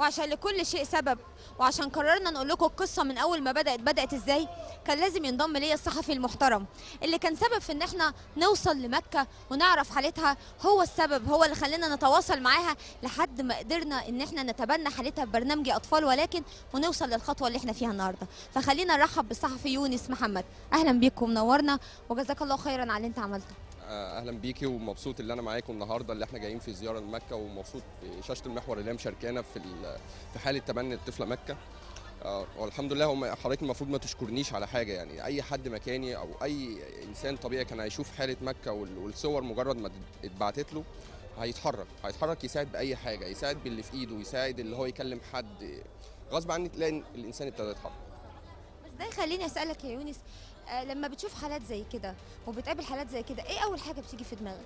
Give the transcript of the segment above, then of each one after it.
وعشان لكل شيء سبب وعشان قررنا نقول لكم القصه من اول ما بدات بدات ازاي كان لازم ينضم ليا الصحفي المحترم اللي كان سبب في ان احنا نوصل لمكه ونعرف حالتها هو السبب هو اللي خلينا نتواصل معاها لحد ما قدرنا ان احنا نتبنى حالتها ببرنامج اطفال ولكن ونوصل للخطوه اللي احنا فيها النهارده فخلينا نرحب بالصحفي يونس محمد اهلا بيكم منورنا وجزاك الله خيرا على اللي انت عملته آه، اهلا بيكي ومبسوط اللي انا معاكم النهارده اللي احنا جايين في زياره لمكه ومبسوط بشاشه المحور اللي هي مشاركانا في ال- في حاله تبني الطفله مكه آه، والحمد لله هم حضرتك المفروض ما تشكرنيش على حاجه يعني اي حد مكاني او اي انسان طبيعي كان هيشوف حاله مكه وال- والصور مجرد ما اتبعتت له هيتحرك هيتحرك يساعد باي حاجه يساعد باللي في ايده يساعد اللي هو يكلم حد غصب عني تلاقي الانسان ابتدى يتحرك بس ده يخليني اسالك يا يونس آه، لما بتشوف حالات زي كده وبتقابل حالات زي كده ايه اول حاجه بتيجي في دماغك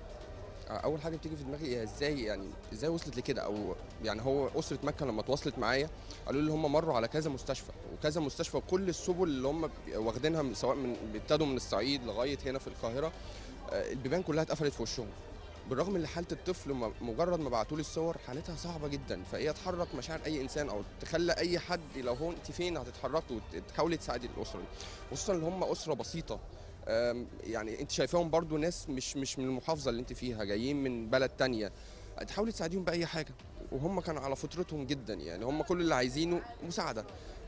اول حاجه بتيجي في دماغي هي ازاي يعني ازاي وصلت لكده او يعني هو اسره مكه لما تواصلت معايا قالوا لي هم مروا على كذا مستشفى وكذا مستشفى وكل السبل اللي هم واخدينها من- سواء من ابتدوا من الصعيد لغايه هنا في القاهره آه، البيبان كلها اتقفلت في وشهم بالرغم ان حاله الطفل م- مجرد ما بعتوا لي الصور حالتها صعبه جدا فهي تحرك مشاعر اي انسان او تخلى اي حد لو هو انت فين هتتحركي وتحاولي تساعدي الاسره دي خصوصا ان هم اسره بسيطه أم، يعني انت شايفاهم برضو ناس مش مش من المحافظه اللي انت فيها جايين من بلد تانية تحاولي تساعديهم باي حاجه وهم كانوا على فطرتهم جدا يعني هم كل اللي عايزينه مساعده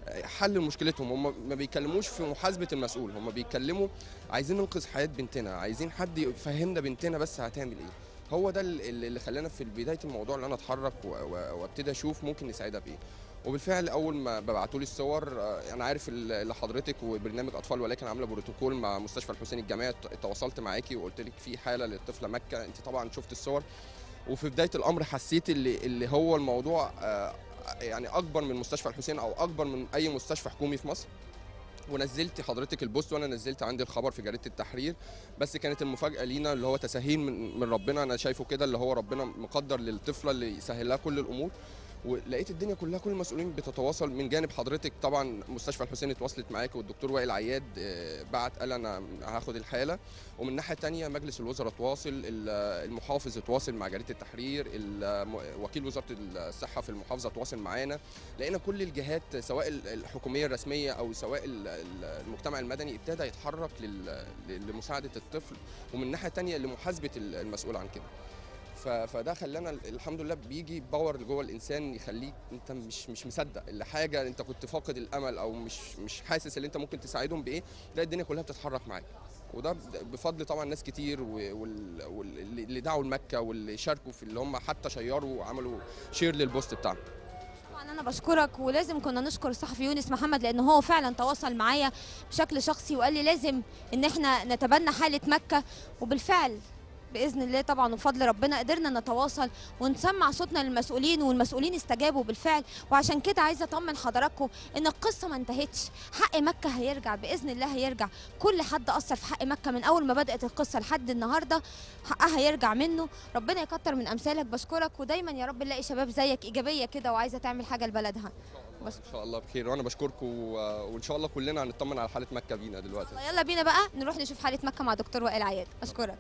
حل مشكلتهم هم ما بيتكلموش في محاسبه المسؤول هم بيتكلموا عايزين ننقذ حياه بنتنا عايزين حد يفهمنا بنتنا بس هتعمل ايه هو ده اللي اللي خلانا في بدايه الموضوع ان انا اتحرك و- و- وابتدي اشوف ممكن نساعدها بايه وبالفعل اول ما ببعتوا لي الصور آه، انا عارف ال- اللي حضرتك وبرنامج اطفال ولكن عامله بروتوكول مع مستشفى الحسين الجامعي ت- تواصلت معاكي وقلت لك في حاله للطفله مكه انت طبعا شفت الصور وفي بدايه الامر حسيت اللي اللي هو الموضوع آه، يعني اكبر من مستشفى الحسين او اكبر من اي مستشفى حكومي في مصر ونزلت حضرتك البوست وانا نزلت عندي الخبر في جريده التحرير بس كانت المفاجاه لينا اللي هو تسهيل من, من ربنا انا شايفه كده اللي هو ربنا مقدر للطفله اللي يسهل لها كل الامور ولقيت الدنيا كلها كل المسؤولين بتتواصل من جانب حضرتك طبعا مستشفى الحسين اتواصلت معاك والدكتور وائل عياد آه، بعت قال انا هاخد الحاله ومن ناحيه تانية مجلس الوزراء تواصل ال- المحافظ اتواصل مع جريده التحرير الم- وكيل وزاره الصحه في المحافظه تواصل معانا لقينا كل الجهات سواء ال- الحكوميه الرسميه او سواء ال- ال- المجتمع المدني ابتدى يتحرك لل- لمساعده الطفل ومن الناحيه الثانيه لمحاسبه ال- المسؤول عن كده ف- فده خلانا ال- الحمد لله بيجي باور جوه الانسان يخليك انت مش مش مصدق اللي حاجه انت كنت فاقد الامل او مش مش حاسس ان انت ممكن تساعدهم بايه تلاقي الدنيا كلها بتتحرك معاك وده ب- بفضل طبعا ناس كتير و- وال- واللي اللي دعوا لمكه واللي شاركوا في اللي هم حتى شيروا وعملوا شير للبوست بتاعنا طبعا انا بشكرك ولازم كنا نشكر الصحفي يونس محمد لان هو فعلا تواصل معايا بشكل شخصي وقال لي لازم ان احنا نتبنى حاله مكه وبالفعل باذن الله طبعا وبفضل ربنا قدرنا نتواصل ونسمع صوتنا للمسؤولين والمسؤولين استجابوا بالفعل وعشان كده عايزه اطمن حضراتكم ان القصه ما انتهتش حق مكه هيرجع باذن الله هيرجع كل حد اثر في حق مكه من اول ما بدات القصه لحد النهارده حقها هيرجع منه ربنا يكتر من امثالك بشكرك ودايما يا رب نلاقي شباب زيك ايجابيه كده وعايزه تعمل حاجه لبلدها بس. ان شاء الله بخير وانا بشكركم و- وان شاء الله كلنا هنطمن على حاله مكه بينا دلوقتي يلا بينا بقى نروح نشوف حاله مكه مع دكتور وائل عياد اشكرك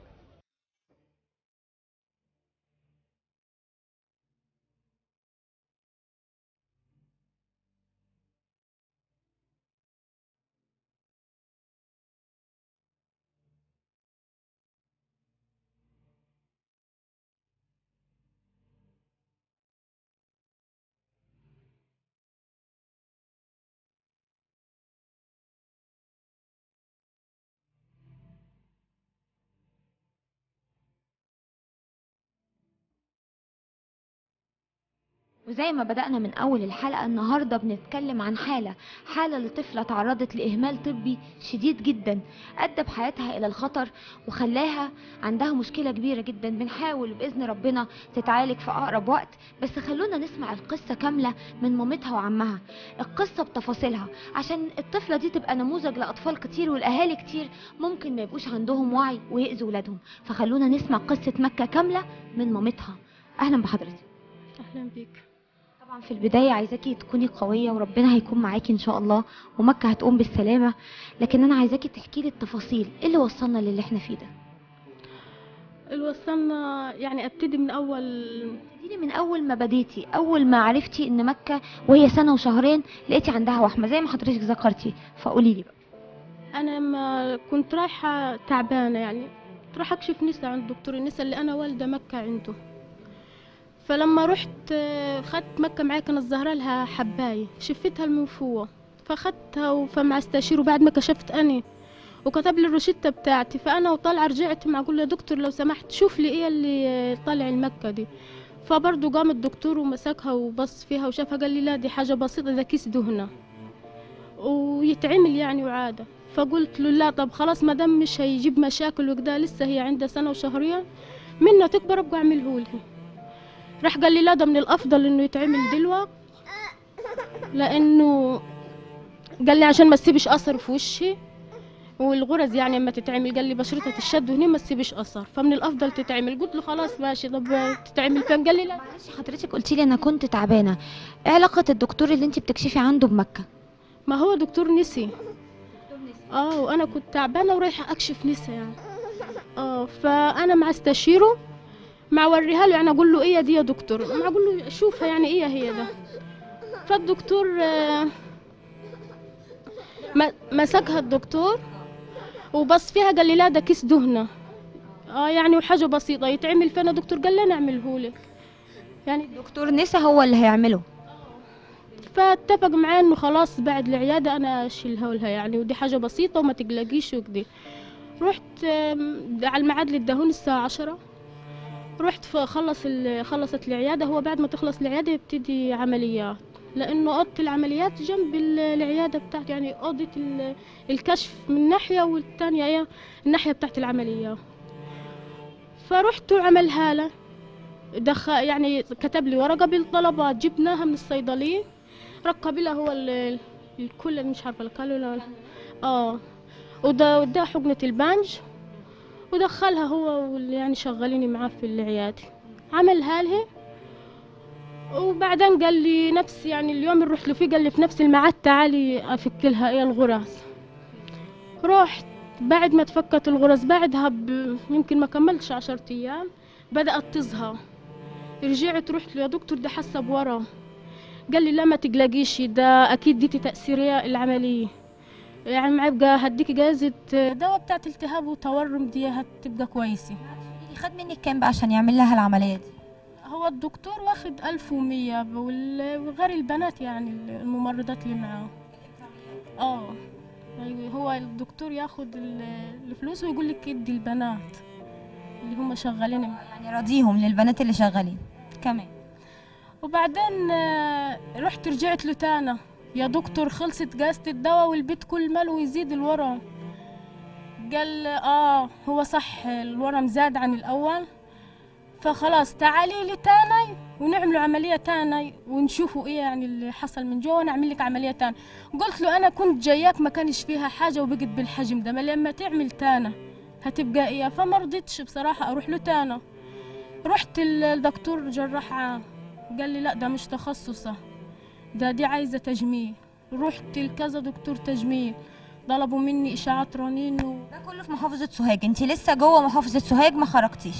وزي ما بدأنا من أول الحلقة النهاردة بنتكلم عن حالة حالة لطفلة تعرضت لإهمال طبي شديد جدا أدى بحياتها إلى الخطر وخلاها عندها مشكلة كبيرة جدا بنحاول بإذن ربنا تتعالج في أقرب وقت بس خلونا نسمع القصة كاملة من مامتها وعمها القصة بتفاصيلها عشان الطفلة دي تبقى نموذج لأطفال كتير والأهالي كتير ممكن ما يبقوش عندهم وعي ويأذوا ولادهم فخلونا نسمع قصة مكة كاملة من مامتها أهلا بحضرتك اهلا بيك طبعا في البداية عايزاكي تكوني قوية وربنا هيكون معاكي إن شاء الله ومكة هتقوم بالسلامة لكن أنا عايزاكي تحكي لي التفاصيل إيه اللي وصلنا للي احنا فيه ده اللي وصلنا يعني ابتدي من اول ابتدي من اول ما بديتي اول ما عرفتي ان مكه وهي سنه وشهرين لقيتي عندها وحمه زي ما حضرتك ذكرتي فقولي لي بقى انا ما كنت رايحه تعبانه يعني كنت رايحه اكشف نسا عند دكتور النسا اللي انا والده مكه عنده فلما رحت آه، خدت مكه معايا كانت ظاهره لها حبايه شفتها المنفوه فاخدتها فمع استشير وبعد ما كشفت اني وكتب لي الروشته بتاعتي فانا وطالعه رجعت مع اقول له يا دكتور لو سمحت شوف لي ايه اللي آه، طالع المكه دي فبرضه قام الدكتور ومسكها وبص فيها وشافها قال لي لا دي حاجه بسيطه ده كيس دهنه ويتعمل يعني وعاده فقلت له لا طب خلاص ما دام مش هيجيب مشاكل وكده لسه هي عندها سنه وشهرين منه تكبر ابقى اعمله لها راح قال لي لا ده من الافضل انه يتعمل دلوقتي لانه قال لي عشان ما تسيبش اثر في وشي والغرز يعني اما تتعمل قال لي بشرتها تشد وهني ما تسيبش اثر فمن الافضل تتعمل قلت له خلاص ماشي طب تتعمل فين قال لي لا معلش حضرتك قلتي لي انا كنت تعبانه ايه علاقه الدكتور اللي انت بتكشفي عنده بمكه ما هو دكتور نسي اه وانا كنت تعبانه ورايحه اكشف نسا يعني اه فانا مع استشيره مع وريها له يعني اقول له ايه دي يا دكتور مع اقول له شوفها يعني ايه هي ده فالدكتور آه، م- مسكها الدكتور وبص فيها قال لي لا ده كيس دهنه اه يعني وحاجه بسيطه يتعمل فين يا دكتور قال لي انا اعمله لك يعني دكتور نسا هو اللي هيعمله فاتفق معاه انه خلاص بعد العياده انا اشيلها لها يعني ودي حاجه بسيطه وما تقلقيش وكده رحت آم، على الميعاد اللي اداهوني الساعه عشرة رحت فخلص ال- خلصت العياده هو بعد ما تخلص العياده يبتدي عمليات لانه اوضه العمليات جنب ال- العياده بتاعتي يعني اوضه ال- الكشف من ناحيه والتانية ايه الناحيه بتاعت العمليه فرحت وعملها له دخل يعني كتب لي ورقه بالطلبات جبناها من الصيدليه ركب لها هو ال- الكل اللي مش عارفه الكالو ولا اه وده وده حقنة البنج ودخلها هو واللي يعني شغالين معاه في العيادة عملها لها وبعدين قال لي نفس يعني اليوم اللي رحت له فيه قال لي في نفس الميعاد تعالي افك لها ايه الغرز رحت بعد ما تفكت الغرز بعدها ب... يمكن ما كملتش عشرة ايام بدأت تظهر رجعت رحت له يا دكتور ده حاسه بورم قال لي لا ما تقلقيش ده اكيد دي تاثيريه العمليه يعني معبقى هديكي جائزة دواء بتاعت التهاب وتورم دي هتبقى كويسة خد منك كام بقى عشان يعمل لها العمليه دي هو الدكتور واخد ألف ومية وال- وغير البنات يعني الممرضات اللي معاه اه أيوة، هو الدكتور ياخد ال- الفلوس ويقول لك ادي البنات اللي هم شغالين معاه يعني راضيهم للبنات اللي شغالين كمان وبعدين آه، رحت رجعت له تانا يا دكتور خلصت جازة الدواء والبيت كل مال ويزيد الورم قال اه هو صح الورم زاد عن الاول فخلاص تعالي لي تاني ونعملوا عملية تاني ونشوفوا ايه يعني اللي حصل من جوا ونعمل لك عملية تاني قلت له انا كنت جاياك ما كانش فيها حاجة وبقت بالحجم ده ما لما تعمل تانا هتبقى ايه فما رضيتش بصراحة اروح له تانا رحت الدكتور جراح عام قال لي لا ده مش تخصصه ده دي عايزة تجميل رحت لكذا دكتور تجميل طلبوا مني إشاعات رنين و... ده كله في محافظه سوهاج انت لسه جوه محافظه سوهاج ما خرجتيش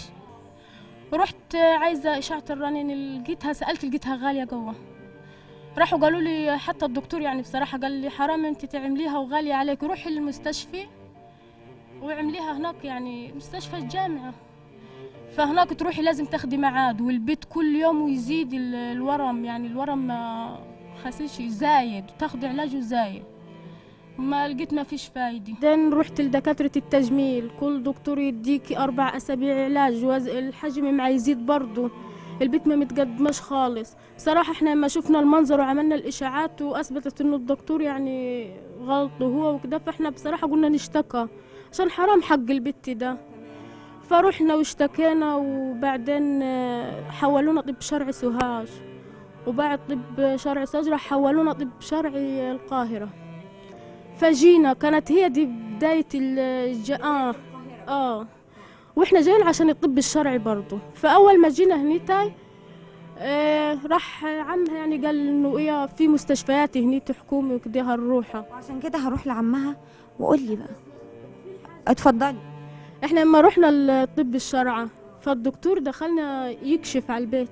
رحت عايزة إشاعة الرنين اللي لقيتها سألت لقيتها غالية جوا راحوا قالوا لي حتى الدكتور يعني بصراحة قال لي حرام انت تعمليها وغالية عليك روحي للمستشفى واعمليها هناك يعني مستشفى الجامعة فهناك تروحي لازم تاخدي ميعاد والبيت كل يوم ويزيد ال- الورم يعني الورم ما خسيش زايد تاخدي علاج وزايد ما لقيت ما فيش فايدة بعدين رحت لدكاترة التجميل كل دكتور يديكي أربع أسابيع علاج وز... الحجم مع يزيد برضه البيت ما متقدمش خالص بصراحة احنا لما شفنا المنظر وعملنا الإشاعات وأثبتت إنه الدكتور يعني غلط وهو وكده فاحنا بصراحة قلنا نشتكى عشان حرام حق البت ده فرحنا واشتكينا وبعدين آه، حولونا طب شرعي سوهاج وبعد طب شرعي سوهاج راح حولونا طب شرعي القاهرة فجينا كانت هي دي بداية الج... آه آه واحنا جايين عشان الطب الشرعي برضه فأول ما جينا هنيتاي آه راح عمها يعني قال انه ايه في مستشفيات هنيت حكومي وكده هنروحها وعشان كده هروح لعمها وقول لي بقى اتفضلي احنا لما رحنا الطب الشرعي فالدكتور دخلنا يكشف على البيت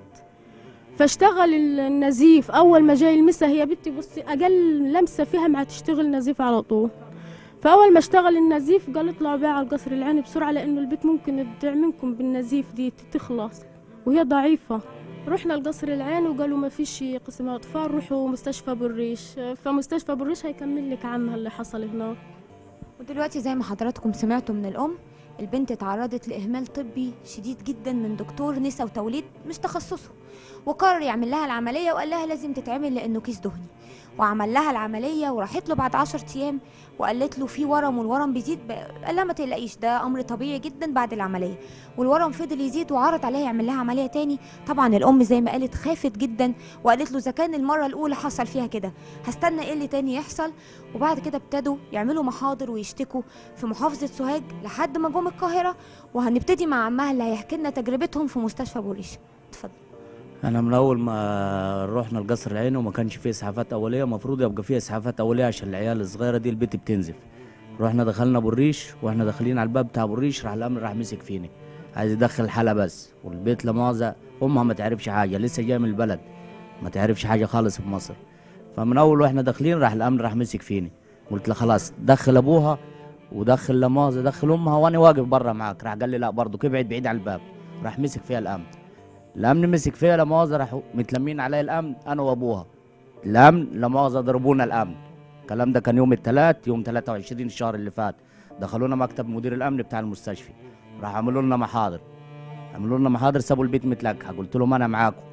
فاشتغل النزيف اول ما جاي يلمسها هي بنتي بصي اقل لمسه فيها ما هتشتغل نزيف على طول فاول ما اشتغل النزيف قال اطلعوا بيها على القصر العيني بسرعه لانه البيت ممكن تضيع منكم بالنزيف دي تخلص وهي ضعيفه رحنا القصر العين وقالوا ما فيش قسم اطفال روحوا مستشفى بالريش فمستشفى بالريش هيكمل لك عنها اللي حصل هناك ودلوقتي زي ما حضراتكم سمعتوا من الأم البنت اتعرضت لإهمال طبي شديد جدا من دكتور نسا وتوليد مش تخصصه وقرر يعمل لها العملية وقال لها لازم تتعمل لأنه كيس دهني وعمل لها العملية وراحت له بعد عشر أيام وقالت له في ورم والورم بيزيد ب- قال لها ما تقلقيش ده أمر طبيعي جدا بعد العملية والورم فضل يزيد وعرض عليها يعمل لها عملية تاني طبعا الأم زي ما قالت خافت جدا وقالت له إذا كان المرة الأولى حصل فيها كده هستنى إيه اللي تاني يحصل وبعد كده ابتدوا يعملوا محاضر ويشتكوا في محافظة سوهاج لحد ما جم القاهرة وهنبتدي مع عمها اللي هيحكي لنا تجربتهم في مستشفى بوريش اتفضل انا من اول ما رحنا القصر العيني وما كانش فيه اسعافات اوليه المفروض يبقى فيه اسعافات اوليه عشان العيال الصغيره دي البيت بتنزف رحنا دخلنا بالريش واحنا داخلين على الباب بتاع بالريش راح الامر راح مسك فيني عايز يدخل حالة بس والبيت لمؤاخذة امها ما تعرفش حاجه لسه جايه من البلد ما تعرفش حاجه خالص في مصر فمن اول واحنا داخلين راح الامر راح مسك فيني قلت له خلاص دخل ابوها ودخل لمؤاخذة دخل امها وانا واقف بره معاك راح قال لي لا برضه ابعد بعيد عن الباب راح مسك فيها الامن الامن مسك فيها لا مؤاخذه راحوا متلمين علي الامن انا وابوها الامن لا مؤاخذه ضربونا الامن الكلام ده كان يوم الثلاث يوم 23 الشهر اللي فات دخلونا مكتب مدير الامن بتاع المستشفى راح عملوا لنا محاضر عملوا لنا محاضر سابوا البيت متلقحه قلت لهم انا معاكم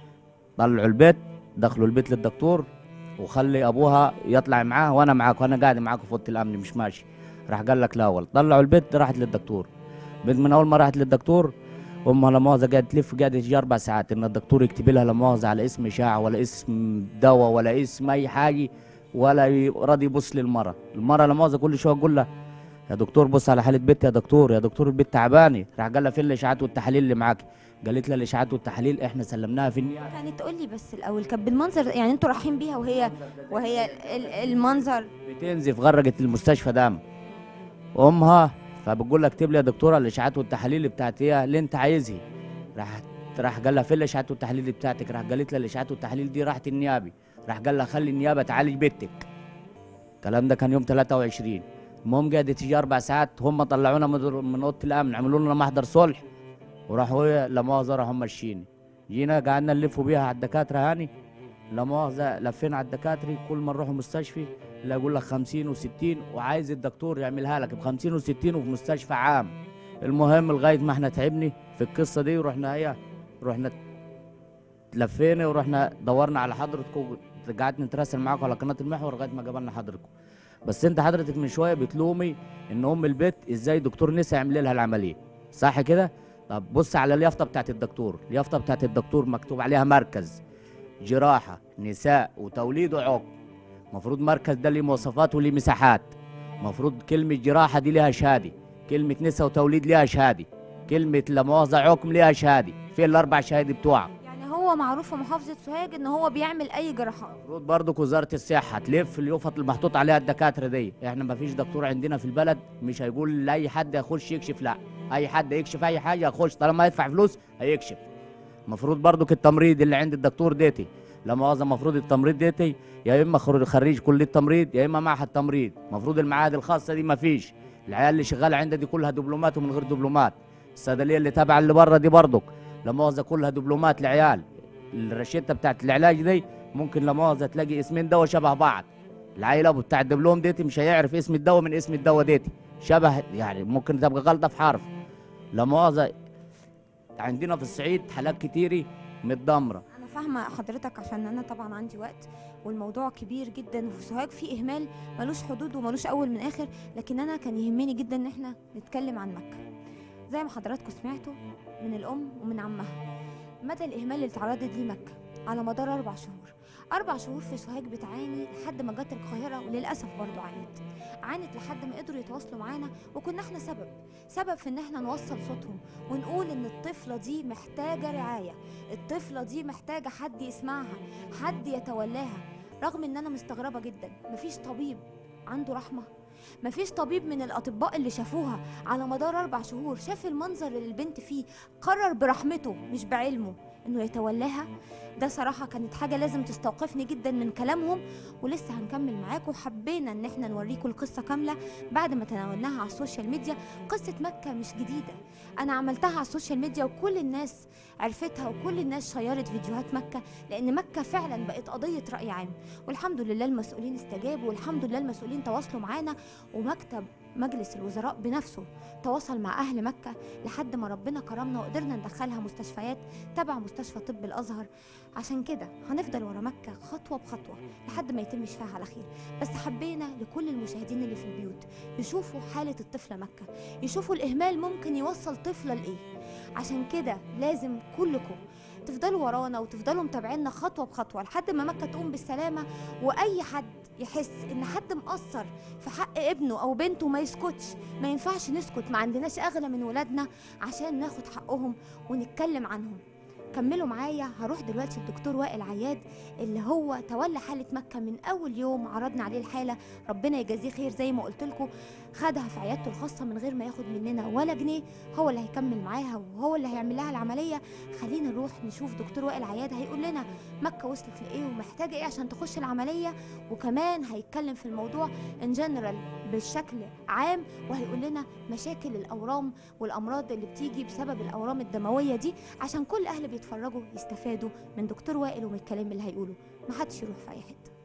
طلعوا البيت دخلوا البيت للدكتور وخلي ابوها يطلع معاه وانا معاك وانا قاعد معاكم في اوضه الامن مش ماشي راح قال لك لا اول طلعوا البيت راحت للدكتور بنت من اول ما راحت للدكتور امها لا مؤاخذه قاعده تلف قاعده تجي اربع ساعات ان الدكتور يكتب لها لا مؤاخذه على اسم اشاعه ولا اسم دواء ولا اسم اي حاجه ولا ي- راضي يبص للمره المره لا مؤاخذه كل شويه اقول لها يا دكتور بص على حاله بنتي يا دكتور يا دكتور البنت تعبانه راح قال لها فين الاشاعات والتحاليل اللي معاك قالت لها الاشاعات والتحاليل احنا سلمناها في النيابه يعني تقول لي بس الاول كانت بالمنظر يعني انتوا رايحين بيها وهي وهي ال- ال- المنظر بتنزف غرقت المستشفى دم امها فبقول لها اكتب لي يا دكتوره الاشاعات والتحاليل بتاعت ايه اللي انت عايزها راح راح قال لها فين الاشاعات والتحاليل بتاعتك راح قالت لها الاشاعات والتحاليل دي راحت النيابي راح قال لها خلي النيابه تعالج بنتك الكلام ده كان يوم 23 المهم قعدت تيجي اربع ساعات هم طلعونا من من اوضه الامن عملوا لنا محضر صلح وراحوا ايه لا مؤاخذه راحوا ماشيين جينا قعدنا نلفوا بيها على الدكاتره هاني لا مؤاخذه لفينا على الدكاتره كل ما نروحوا مستشفى لا يقول لك 50 و60 وعايز الدكتور يعملها لك ب 50 و60 وفي مستشفى عام المهم لغايه ما احنا تعبني في القصه دي ورحنا هي رحنا لفينا ورحنا دورنا على حضرتكم قعدت نتراسل معاكم على قناه المحور لغايه ما قابلنا حضرتكم بس انت حضرتك من شويه بتلومي ان ام البيت ازاي دكتور نسا يعمل لها العمليه صح كده طب بص على اليافطه بتاعت الدكتور اليافطه بتاعت الدكتور مكتوب عليها مركز جراحه نساء وتوليد وعقم المفروض مركز ده ليه مواصفات وليه مساحات المفروض كلمة جراحة دي ليها شهادة كلمة نساء وتوليد ليها شهادة كلمة لا مؤاخذة عقم ليها شهادة فين الأربع شهادة بتوعها يعني هو معروف في محافظه سوهاج ان هو بيعمل اي جراحات المفروض برضك وزارة الصحة تلف اليوفط المحطوط عليها الدكاترة دي احنا ما فيش دكتور عندنا في البلد مش هيقول لأي حد يخش يكشف لا أي حد يكشف أي حاجة يخش طالما يدفع فلوس هيكشف المفروض برضك التمريض اللي عند الدكتور ديتي لا مؤاخذة المفروض التمريض ديتي يا إما خر- خريج كلية تمريض يا إما معهد تمريض المفروض المعاهد الخاصة دي ما فيش العيال اللي شغالة عندها دي كلها دبلومات ومن غير دبلومات الصيدلية اللي تابعة اللي بره دي برضك لا مؤاخذة كلها دبلومات لعيال الرشيدة بتاعت العلاج دي ممكن لا مؤاخذة تلاقي اسمين دواء شبه بعض العيل ابو بتاع الدبلوم ديتي مش هيعرف اسم الدواء من اسم الدواء ديتي شبه يعني ممكن تبقى غلطه في حرف لا مؤاخذة عندنا في الصعيد حالات كتيرة متدمرة انا فاهمه حضرتك عشان انا طبعا عندي وقت والموضوع كبير جدا وفي سوهاج في اهمال ملوش حدود وملوش اول من اخر لكن انا كان يهمني جدا ان احنا نتكلم عن مكه زي ما حضراتكم سمعتوا من الام ومن عمها مدى الاهمال اللي اتعرضت ليه مكه على مدار اربع شهور اربع شهور في سوهاج بتعاني لحد ما جت القاهره وللاسف برضو عانت عانت لحد ما قدروا يتواصلوا معانا وكنا احنا سبب سبب في ان احنا نوصل صوتهم ونقول ان الطفله دي محتاجه رعايه الطفلة دي محتاجة حد يسمعها حد يتولاها رغم ان انا مستغربة جدا مفيش طبيب عنده رحمة مفيش طبيب من الاطباء اللي شافوها على مدار اربع شهور شاف المنظر اللي البنت فيه قرر برحمته مش بعلمه انه يتولاها ده صراحة كانت حاجة لازم تستوقفني جدا من كلامهم ولسه هنكمل معاكم حبينا ان احنا نوريكم القصة كاملة بعد ما تناولناها على السوشيال ميديا قصة مكة مش جديدة انا عملتها على السوشيال ميديا وكل الناس عرفتها وكل الناس شيرت فيديوهات مكة لان مكة فعلا بقت قضية رأي عام والحمد لله المسؤولين استجابوا والحمد لله المسؤولين تواصلوا معانا ومكتب مجلس الوزراء بنفسه تواصل مع اهل مكة لحد ما ربنا كرمنا وقدرنا ندخلها مستشفيات تبع مستشفى طب الازهر عشان كده هنفضل ورا مكة خطوة بخطوة لحد ما يتم شفاها على خير بس حبينا لكل المشاهدين اللي في البيوت يشوفوا حالة الطفلة مكة يشوفوا الإهمال ممكن يوصل طفلة لإيه عشان كده لازم كلكم تفضلوا ورانا وتفضلوا متابعينا خطوة بخطوة لحد ما مكة تقوم بالسلامة وأي حد يحس إن حد مقصر في حق ابنه أو بنته ما يسكتش ما ينفعش نسكت ما عندناش أغلى من ولادنا عشان ناخد حقهم ونتكلم عنهم كملوا معايا هروح دلوقتي الدكتور وائل عياد اللي هو تولى حالة مكة من أول يوم عرضنا عليه الحالة ربنا يجازيه خير زي ما قلت لكم خدها في عيادته الخاصة من غير ما ياخد مننا ولا جنيه هو اللي هيكمل معاها وهو اللي هيعمل لها العملية خلينا نروح نشوف دكتور وائل عياد هيقول لنا مكة وصلت لإيه ومحتاجة إيه عشان تخش العملية وكمان هيتكلم في الموضوع ان جنرال بشكل عام وهيقول لنا مشاكل الأورام والأمراض اللي بتيجي بسبب الأورام الدموية دي عشان كل أهل بيتفرجوا يستفادوا من دكتور وائل ومن الكلام اللي هيقوله محدش يروح في أي حتة